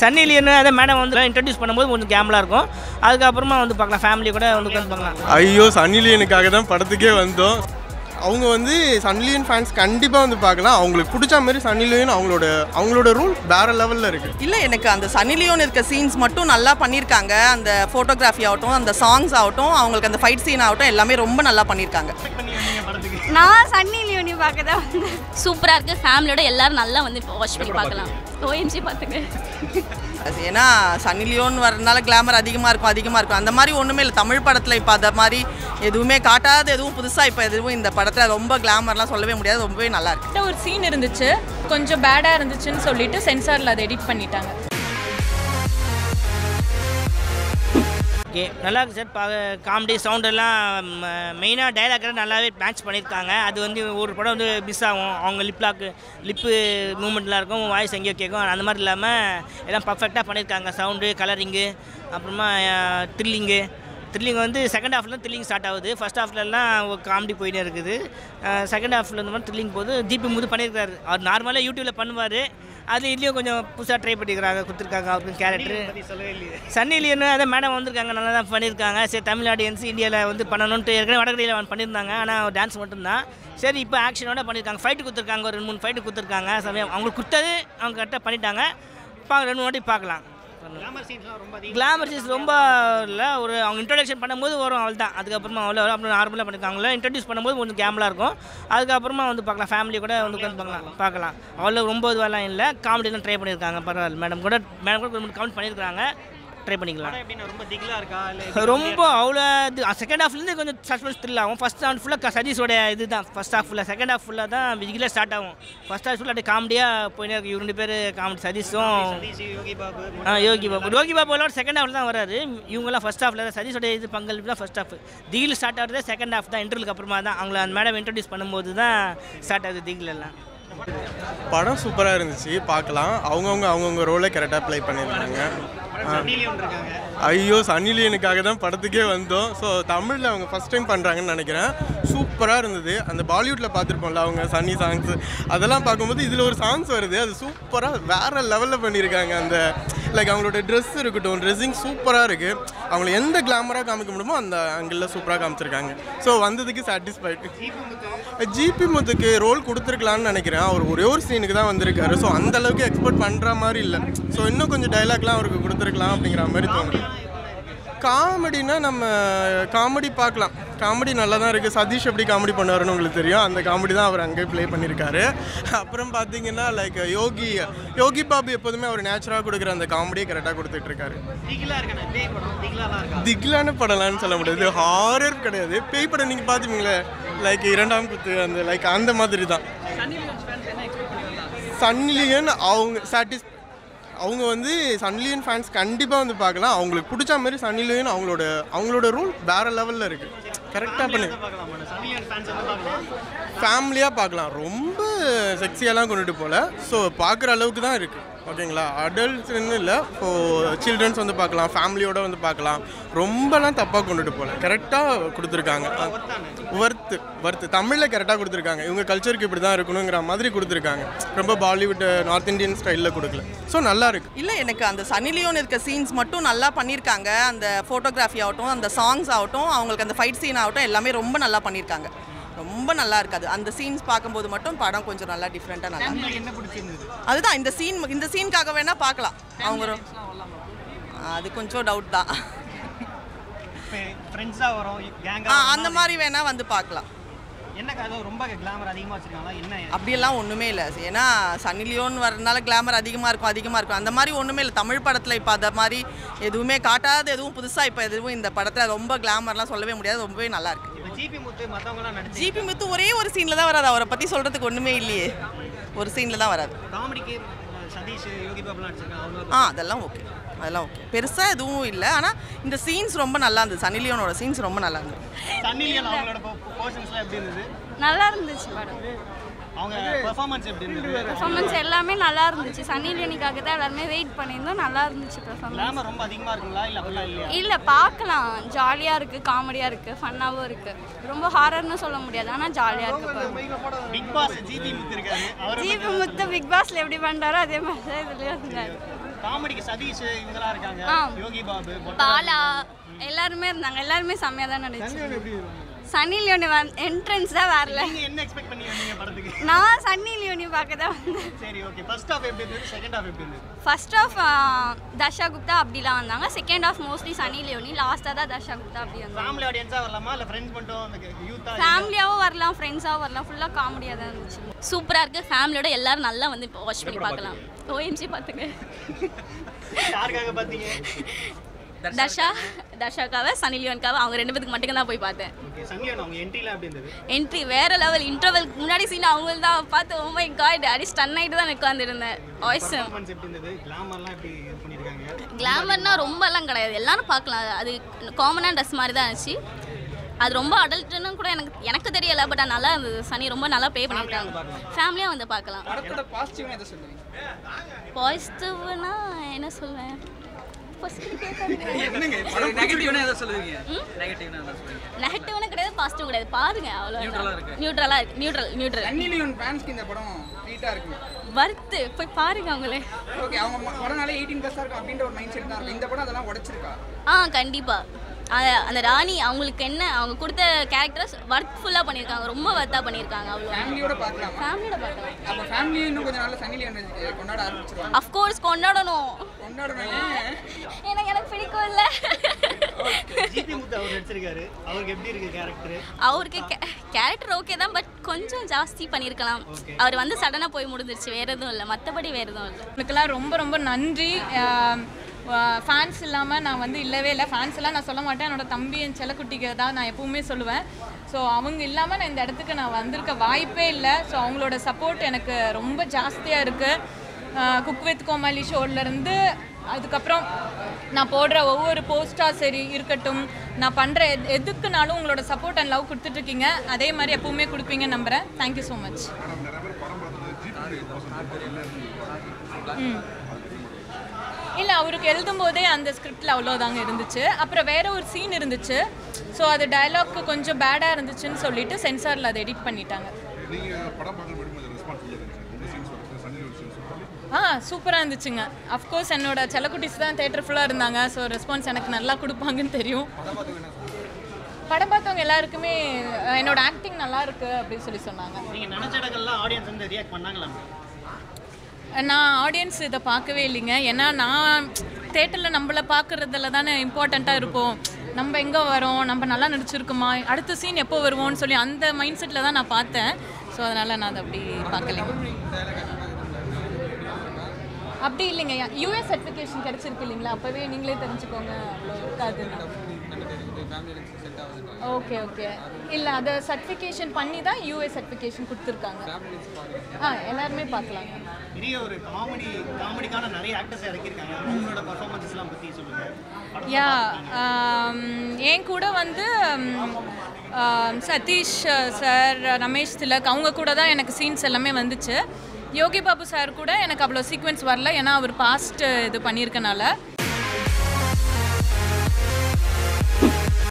சன்னி லியோன்னு அதை மேடம் வந்து இன்ட்ரடியூஸ் பண்ணும்போது கொஞ்சம் கேமலாக இருக்கும் அதுக்கப்புறமா வந்து பார்க்கலாம் ஃபேமிலி கூட வந்து உட்காந்து பார்க்கலாம் ஐயோ சன்னிலியனுக்காக தான் படத்துக்கே வந்தோம் அவங்க வந்து சன்லியன் ஃபேன்ஸ் கண்டிப்பாக வந்து பார்க்கலாம் அவங்களுக்கு பிடிச்ச மாதிரி சன்னிலியன் அவங்களோட அவங்களோட ரூல் வேற லெவலில் இருக்குது இல்லை எனக்கு அந்த சனி லியோன் இருக்க சீன்ஸ் மட்டும் நல்லா பண்ணியிருக்காங்க அந்த ஃபோட்டோகிராஃபி ஆகட்டும் அந்த சாங்ஸ் ஆகட்டும் அவங்களுக்கு அந்த ஃபைட் சீன் ஆகட்டும் எல்லாமே ரொம்ப நல்லா பண்ணியிருக்காங்க நான் சன்னி லியோனி பார்க்க தான் வந்தேன் சூப்பராக இருக்குது ஃபேமிலியோட எல்லாரும் நல்லா வந்து வாட்ச் பண்ணி பார்க்கலாம் ஓஎம்ஜி பார்த்துங்க அது ஏன்னா சனி லியோன் வரதுனால கிளாமர் அதிகமாக இருக்கும் அதிகமாக இருக்கும் அந்த மாதிரி ஒன்றுமே இல்லை தமிழ் படத்தில் இப்போ அந்த மாதிரி எதுவுமே காட்டாத எதுவும் புதுசாக இப்போ எதுவும் இந்த படத்தில் ரொம்ப கிளாமர்லாம் சொல்லவே முடியாது ரொம்பவே நல்லா இருக்கு கிட்ட ஒரு சீன் இருந்துச்சு கொஞ்சம் பேடாக இருந்துச்சுன்னு சொல்லிட்டு சென்சாரில் அதை எடிட் பண்ணிட்டாங்க ஓகே நல்லா இருக்கு சார் பா காமெடி சவுண்ட் எல்லாம் மெயினாக டைலாக் நல்லாவே மேட்ச் பண்ணியிருக்காங்க அது வந்து ஒரு படம் வந்து மிஸ் ஆகும் அவங்க லிப் லாக்கு லிப்பு மூமெண்ட்லாம் இருக்கும் வாய்ஸ் எங்கேயோ கேட்கும் அந்த மாதிரி இல்லாமல் எல்லாம் பர்ஃபெக்டாக பண்ணியிருக்காங்க சவுண்டு கலரிங்கு அப்புறமா த்ரில்லிங்கு த்ரில்லிங் வந்து செகண்ட் ஹாஃப்ல த்ரில்லிங் ஸ்டார்ட் ஆகுது ஃபர்ஸ்ட் ஹாஃப்லலாம் காமெடி போயிட்டே இருக்குது செகண்ட் ஹாஃப்ல இந்த மாதிரி த்ரில்லிங் போது ஜிபி முது பண்ணியிருக்காரு அவர் நார்மலாக யூடியூப்பில் பண்ணுவார் அது இதுலேயும் கொஞ்சம் புதுசாக ட்ரை பண்ணிக்கிறாங்க கொடுத்துருக்காங்க அவருக்கு கேரக்டர் சன்னி லியோன்னு அதை மேடம் வந்திருக்காங்க நல்லா தான் பண்ணியிருக்காங்க சரி தமிழ் ஆடியன்ஸ் இந்தியாவில் வந்து பண்ணணுன்ட்டு ஏற்கனவே வடகரையில் பண்ணியிருந்தாங்க ஆனால் டான்ஸ் மட்டும்தான் சரி இப்போ ஆக்ஷனோட பண்ணியிருக்காங்க ஃபைட்டு கொடுத்துருக்காங்க ஒரு ரெண்டு மூணு ஃபைட்டு கொடுத்துருக்காங்க சமயம் அவங்களுக்கு கொடுத்தது அவங்க கரெக்டாக பண்ணிட்டாங்க பா ரெண்டு மூணு வாட்டி பார்க்கலாம் கிளாமர் சீன்ஸ் ரொம்ப இல்லை ஒரு அவங்க இன்ட்ரடக்ஷன் பண்ணும்போது வரும் அவள் தான் அதுக்கப்புறமா அவ்வளோ அப்புறம் நார்மலாக பண்ணியிருக்காங்களே இன்ட்ரடியூஸ் பண்ணும்போது கொஞ்சம் கேமலாக இருக்கும் அதுக்கப்புறமா வந்து பார்க்கலாம் ஃபேமிலி கூட வந்து உட்காந்து பார்க்கலாம் பார்க்கலாம் அவ்வளோ ரொம்ப இதுவெல்லாம் இல்லை காமெடிலாம் ட்ரை பண்ணியிருக்காங்க பரவாயில்ல மேடம் கூட மேடம் கூட கொஞ்சம் கமெண்ட் பண்ணியிருக்காங்க ட்ரை பண்ணிக்கலாம் ரொம்ப அவ்வளோ இது செகண்ட் ஹாஃப்லேருந்து கொஞ்சம் சஸ்பென்ஸ் த்ரில் ஆகும் ஃபஸ்ட் ஹாஃப் ஃபுல்லாக சதீஷோட இது தான் ஃபஸ்ட் ஹாஃப் ஃபுல்லாக செகண்ட் ஹாஃப் ஃபுல்லாக தான் பிகில ஸ்டார்ட் ஆகும் ஃபஸ்ட் ஹாஃப் ஃபுல்லாக அப்படியே காமெடியாக போயினே இருக்கு இவங்க ரெண்டு பேர் காமெடி சதீஷும் ஆ யோகி பாபு யோகி பாபுவோட செகண்ட் ஹாஃப்ல தான் வராரு இவங்கெல்லாம் ஃபஸ்ட் ஹாஃப்ல தான் சதீஷோட இது பங்களிப்பு தான் ஃபஸ்ட் ஹாஃப் திகில் ஸ்டார்ட் ஆகுறது செகண்ட் ஹாஃப் தான் இன்டர்வலுக்கு அப்புறமா தான் அவங்கள அந்த மேடம் இன்ட்ரடியூஸ் பண்ணும்போது தான் ஸ்டார்ட் ஆகுது திகில் எல்லாம் படம் சூப்பராக இருந்துச்சு பார்க்கலாம் அவங்கவுங்க அவங்கவுங்க ரோலை கரெக்டாக ப்ளே பண்ணியிருந்தாங்க ஆ. ஐயோ சன்னிலியனுக்காக தான் படத்துக்கே வந்தோம் ஸோ தமிழில் அவங்க ஃபஸ்ட் டைம் பண்ணுறாங்கன்னு நினைக்கிறேன் சூப்பராக இருந்தது அந்த பாலிவுட்டில் பார்த்துருப்போம்ல அவங்க சன்னி சாங்ஸ் அதெல்லாம் பார்க்கும்போது இதில் ஒரு சாங்ஸ் வருது அது சூப்பராக வேறு லெவலில் பண்ணியிருக்காங்க அந்த லைக் அவங்களோட ட்ரெஸ் இருக்கட்டும் ட்ரெஸ்ஸிங் சூப்பராக இருக்குது அவங்கள எந்த கிளாமராக காமிக்க முடியுமோ அந்த ஆங்கிளில் சூப்பராக காமிச்சிருக்காங்க ஸோ வந்ததுக்கு சாட்டிஸ்ஃபைடு ஜிபி முத்துக்கு ரோல் கொடுத்துருக்கலான்னு நினைக்கிறேன் அவர் ஒரே ஒரு சீனுக்கு தான் வந்திருக்காரு ஸோ அந்த அளவுக்கு எக்ஸ்பெக்ட் பண்ணுற மாதிரி இல்லை ஸோ இன்னும் கொஞ்சம் டைலாக்லாம் அவருக்கு கொடுத்துருக்கலாம் அப்படிங்கிற மாதிரி தோணுது காமெடினா நம்ம காமெடி பார்க்கலாம் காமெடி நல்லா தான் இருக்குது சதீஷ் எப்படி காமெடி பண்ணுவாருன்னு உங்களுக்கு தெரியும் அந்த காமெடி தான் அவர் அங்கே ப்ளே பண்ணியிருக்காரு அப்புறம் பார்த்தீங்கன்னா லைக் யோகி யோகி பாபு எப்போதுமே அவர் நேச்சுரலாக கொடுக்குற அந்த காமெடியை கரெக்டாக கொடுத்துட்ருக்காரு திகிலான படம்லான்னு சொல்ல முடியாது ஹாரர் கிடையாது பேய் படம் நீங்கள் பார்த்துப்பீங்களே லைக் இரண்டாம் குத்து அந்த லைக் அந்த மாதிரி தான் சன்லியன் அவங்க சாட்டிஸ் அவங்க வந்து சன்லியன் ஃபேன்ஸ் கண்டிப்பாக வந்து பார்க்கலாம் அவங்களுக்கு பிடிச்ச மாதிரி சன்லியன் அவங்களோட அவங்களோட ரூல் வேற லெவலில் இருக்குது கரெக்டாக பண்ணி ஃபேமிலியாக பார்க்கலாம் ரொம்ப செக்ஸியெல்லாம் கொண்டுட்டு போகல ஸோ பார்க்குற அளவுக்கு தான் இருக்குது ஓகேங்களா அடல்ட்ஸ்னு இல்லை இப்போ சில்ட்ரன்ஸ் வந்து பார்க்கலாம் ஃபேமிலியோட வந்து பார்க்கலாம் ரொம்பலாம் தப்பாக கொண்டுட்டு போகல கரெக்டாக கொடுத்துருக்காங்க ஒர்த்து ஒர்த்து தமிழில் கரெக்டாக கொடுத்துருக்காங்க இவங்க கல்ச்சருக்கு இப்படி தான் இருக்கணுங்கிற மாதிரி கொடுத்துருக்காங்க ரொம்ப பாலிவுட் நார்த் இந்தியன் ஸ்டைலில் கொடுக்கல ஸோ நல்லா இருக்கு இல்லை எனக்கு அந்த சனி லியோன் இருக்க சீன்ஸ் மட்டும் நல்லா பண்ணியிருக்காங்க அந்த ஃபோட்டோகிராஃபி ஆகட்டும் அந்த சாங்ஸ் ஆகட்டும் அவங்களுக்கு அந்த ஃபைட் சீன் ஆகட்டும் எல்லாமே ரொம்ப நல்லா பண்ணியிருக்காங்க ரொம்ப நல்லா இருக்காது அந்த சீன்ஸ் பார்க்கும்போது மட்டும் படம் கொஞ்சம் நல்லா டிஃப்ரெண்ட்டாக நல்லா இருக்கு. அதுதான் இந்த சீன் இந்த சீனுக்காக வேணா பார்க்கலாம் அவங்க ரொ- அது கொஞ்சம் டவுட் தான் ஃப்ரெண்ட்ஸாக வரும் ஆ கேங்காக அந்த மாதிரி வேணா வந்து பார்க்கலாம் என்ன கதை ரொம்ப கிளாமர் அதிகமாக வச்சிருக்காங்களா என்ன அப்படியெல்லாம் ஒன்றுமே இல்லை ஏன்னா சன்னி லியோன் வரதுனால கிளாமர் அதிகமாக இருக்கும் அதிகமாக இருக்கும் அந்த மாதிரி ஒன்றுமே இல்லை தமிழ் படத்தில் இப்போ அந்த மாதிரி எதுவுமே காட்டாத எதுவும் புதுசாக இப்போ எதுவும் இந்த படத்தில் ரொம்ப கிளாமர்லாம் சொல்லவே முடியாது ரொம்பவே நல்லா இருக்கு இப்போ ஜிபி முத்து மற்றவங்களாம் நடிச்சு ஜிபி முத்து ஒரே ஒரு சீனில் தான் வராது அவரை பற்றி சொல்கிறதுக்கு ஒன்றுமே இல்லையே ஒரு சீனில் தான் வராது காமெடிக்கு சதீஷ் யோகி பாபுலாம் நடிச்சிருக்காங்க அவங்க ஆ அதெல்லாம் ஓகே அதெல்லாம் ஓகே பெருசாக எதுவும் இல்லை ஆனால் இந்த சீன்ஸ் ரொம்ப நல்லா இருந்தது சன்னி லியோனோட சீன்ஸ் ரொம்ப நல்லா இருந்தது சன்னிலியன் அவங்களோட போர்ஷன்ஸ்லாம் எப்படி இருந்தது நல்லா இருந்துச்சு படம் அவங்க பெர்ஃபார்மன்ஸ் எப்படி இருந்தது பெர்ஃபார்மன்ஸ் எல்லாமே நல்லா இருந்துச்சு சன்னி லியோனிக்காக தான் எல்லாருமே வெயிட் பண்ணியிருந்தோம் நல்லா இருந்துச்சு பெர்ஃபார்மன்ஸ் கிளாமர் ரொம்ப அதிகமாக இருக்குங்களா இல்லை அப்படிலாம் இல்லையா இல்லை பார்க்கலாம் ஜாலியாக இருக்குது காமெடியாக இருக்குது ஃபன்னாகவும் இருக்குது ரொம்ப ஹாரர்னு சொல்ல முடியாது ஆனால் ஜாலியாக இருக்குது பிக் பாஸ் ஜிபி முத்து இருக்காரு அவர் ஜிபி முத்து பிக் பாஸ்ல எப்படி பண்ணுறாரோ அதே மாதிரி தான் இதுலேயும் இருந்தார் காமெடிக்கு சதீஷ் இவங்கெல்லாம் இருக்காங்க ஆ. யோகி பாபு பாலா எல்லாருமே இருந்தாங்க எல்லாருமே செம்மையாக தான் நடிச்சு சன்னி லியோனி என்ட்ரன்ஸ் தான் வரல நீங்க என்ன எக்ஸ்பெக்ட் பண்ணி வந்தீங்க படத்துக்கு நான் சன்னி லியோனி பார்க்க தான் வந்தேன் சரி ஓகே ஃபர்ஸ்ட் ஹாஃப் எப்படி இருந்தது செகண்ட் ஹாஃப் எப்படி இருந்தது ஃபர்ஸ்ட் ஆஃப் தர்ஷா குப்தா அப்படிலாம் வந்தாங்க second half mostly Sunny Leone லாஸ்ட்டாக தான் தர்ஷா குப்தா அப்படி வந்தாங்க ஃபேமிலி ஆடியன்ஸா வரலாமா இல்ல ஃப்ரெண்ட்ஸ் மட்டும் அந்த யூத்தா ஃபேமிலியாகவும் வரலாம் ஃப்ரெண்ட்ஸாகவும் வரலாம் ஃபுல்லாக காமெடியாக தான் இருந்துச்சு சூப்பராக இருக்குது ஃபேமிலியோட எல்லாரும் நல்லா வந்து வாட்ச் பண்ணி பார்க்கலாம் ஓஎம்ஜி பார்த்துங்க யாருக்காக பாத்தீங்க தர்ஷா தர்ஷாக்காக சனி லியோனுக்காக அவங்க ரெண்டு பேருக்கு மட்டும் தான் போய் பார்த்தேன் ஓகே சங்கிலியன் அவங்க என்ட்ரிலாம் எப்படி இருந்தது என்ட்ரி வேற லெவல் இன்டர்வல் முன்னாடி சீன் அவங்க தான் பார்த்து ஓ மை காட் அடி ஸ்டன் ஆகிட்டு தான் உட்காந்துருந்தேன் வாய்ஸ் பர்ஃபார்மன்ஸ் எப்படி இருந்தது கிளாமர்லாம் எப்படி இது பண்ணிருக்காங்க கிளாமர்னா ரொம்பலாம் கிடையாது எல்லாரும் பார்க்கலாம் அது காமனான ட்ரெஸ் மாதிரி தான் இருந்துச்சு அது ரொம்ப அடல்ட்டுன்னு கூட எனக்கு எனக்கு தெரியல பட் நல்லா இருந்தது சனி ரொம்ப நல்லா ப்ளே பண்ணியிருக்காங்க ஃபேமிலியாக வந்து பார்க்கலாம் படத்தோட பாசிட்டிவ்னா எதை சொல்லுவீங்க பாசிட்டிவ்னா என்ன சொல்வேன் First கேட்காதீங்க. என்னங்க படம் நெகட்டிவ்னா எதை சொல்லுவீங்க நெகட்டிவ்னா எதை சொல்லுவீங்க நெகட்டிவ்னு கிடையாது பாசிட்டிவ் கிடையாது பாருங்க அவ்வளோ Neutral-ஆ இருக்கு. நியூட்ரலாக இருக்கு நியூட்ரல் நியூட்ரல் சன்னி லியோன் ஃபேன்ஸ்க்கு இந்த படம் ட்ரீட்டாக இருக்குங்க வறுத்து போய் பாருங்க அவங்களே ஓகே அவங்க ம- படம்னாலே எயிட்டீன் ப்ளஸ் இருக்கும் அப்படின்ற ஒரு மைண்ட் செட் தான் இருக்கும் இந்த படம் அதெல்லாம் உடைச்சிருக்கா ஆ கண்டிப்பாக அந்த ராணி அவங்களுக்கு என்ன அவங்க கொடுத்த கேரக்டர்ஸ் ஒர்க்ஃபுல்லாக பண்ணியிருக்காங்க ரொம்ப ஒர்த்தாக பண்ணியிருக்காங்க அவ்வளோ ஃபேமிலியோட பார்க்கலாமா ஃபேமிலியோட பார்க்கலாம் அப்போ ஃபேமிலி இன்னும் கொஞ்சம் நாள்ல சன்னி லியோன் கொண்டாட ஆரம்பிச்சிருவாங்க அஃப்கோர்ஸ் கொண்டாடணும் கொண்டாடணும் ஏன்னா எனக்கு பிடிக்கும் இல்லை ஜிபி முத்து அவர் நடிச்சிருக்காரு அவருக்கு எப்படி இருக்கு கேரக்டர் அவருக்கு கேரக்டர் ஓகே தான் பட் கொஞ்சம் ஜாஸ்தி பண்ணியிருக்கலாம் அவர் வந்து சடனாக போய் முடிஞ்சிருச்சு வேறு எதுவும் இல்லை மற்றபடி வேறு எதுவும் இல்லை உனக்கெல்லாம் ரொம்ப ரொம்ப நன்றி ஃபேன்ஸ் இல்லாமல் நான் வந்து இல்லவே இல்லை ஃபேன்ஸ் எல்லாம் நான் சொல்ல மாட்டேன் என்னோட தம்பி என் செல்லக்குட்டிக்கு தான் நான் எப்பவுமே சொல்லுவேன் ஸோ அவங்க இல்லாமல் நான் இந்த இடத்துக்கு நான் வந்திருக்க வாய்ப்பே இல்லை ஸோ அவங்களோட சப்போர்ட் எனக்கு ரொம்ப ஜாஸ்தியாக இருக்குது குக் வித் கோமாளி ஷோலேருந்து அதுக்கப்புறம் நான் போடுற ஒவ்வொரு போஸ்ட்டாக சரி இருக்கட்டும் நான் பண்ணுற எதுக்குனாலும் உங்களோட சப்போர்ட் அண்ட் லவ் கொடுத்துட்ருக்கீங்க அதே மாதிரி எப்பவுமே கொடுப்பீங்கன்னு நம்புகிறேன் தேங்க்யூ ஸோ மச் ம் இல்லை அவருக்கு எழுதும்போதே அந்த ஸ்கிரிப்டில் அவ்வளோதாங்க இருந்துச்சு அப்புறம் வேற ஒரு சீன் இருந்துச்சு ஸோ அது டயலாக்கு கொஞ்சம் பேடாக இருந்துச்சுன்னு சொல்லிட்டு சென்சாரில் அதை எடிட் பண்ணிட்டாங்க ஆ சூப்பராக இருந்துச்சுங்க அஃப்கோர்ஸ் என்னோட செல்லக்குட்டிஸ் தான் தேட்டர் ஃபுல்லாக இருந்தாங்க ஸோ ரெஸ்பான்ஸ் எனக்கு நல்லா கொடுப்பாங்கன்னு தெரியும் படம் பார்த்தவங்க எல்லாருக்குமே அஹ், என்னோட ஆக்டிங் நல்லா இருக்கு அப்படின்னு சொல்லி சொன்னாங்க நீங்க நினைச்ச இடங்கள்லாம் ஆடியன்ஸ் வந்து ரியாக்ட் பண்ணாங்களா நான் ஆடியன்ஸ் இதை பார்க்கவே இல்லைங்க ஏன்னா நான் தேட்டரில் நம்மளை பார்க்குறதுல தானே இம்பார்ட்டண்ட்டாக இருப்போம் நம்ம எங்கே வரோம் நம்ம நல்லா நடிச்சிருக்கோமா அடுத்த சீன் எப்போ வருவோம்னு சொல்லி அந்த மைண்ட் செட்டில் தான் நான் பார்த்தேன் ஸோ அதனால் நான் அதை அப்படி பார்க்கலைங்க அப்படி இல்லைங்க யூஎஸ் சர்டிஃபிகேஷன் கிடச்சிருக்கு இல்லைங்களா அப்போவே நீங்களே தெரிஞ்சுக்கோங்க அவ்வளோ இருக்காதுன்னு ஓகே ஓகே இல்லை அதை சர்டிஃபிகேஷன் பண்ணி தான் யூஎஸ் சர்டிஃபிகேஷன் கொடுத்துருக்காங்க ஆ எல்லாருமே பார்க்கலாங்க பெரிய ஒரு காமெடி காமெடிக்கான நிறைய ஆக்டர்ஸ் இறக்கியிருக்காங்க அவங்களோட பர்ஃபார்மன்ஸ்லாம் பத்தி சொல்லுங்க படத்தை யா பார்த்திருக்கீங்க. என் கூட வந்து ம், ஆம், சதீஷ் சார் ரமேஷ் திலக் அவங்க கூட தான் எனக்கு சீன்ஸ் எல்லாமே வந்துச்சு யோகி பாபு சார் கூட எனக்கு அவ்வளோ சீக்வென்ஸ் வரல ஏன்னா அவர் பாஸ்ட் இது பண்ணியிருக்கனால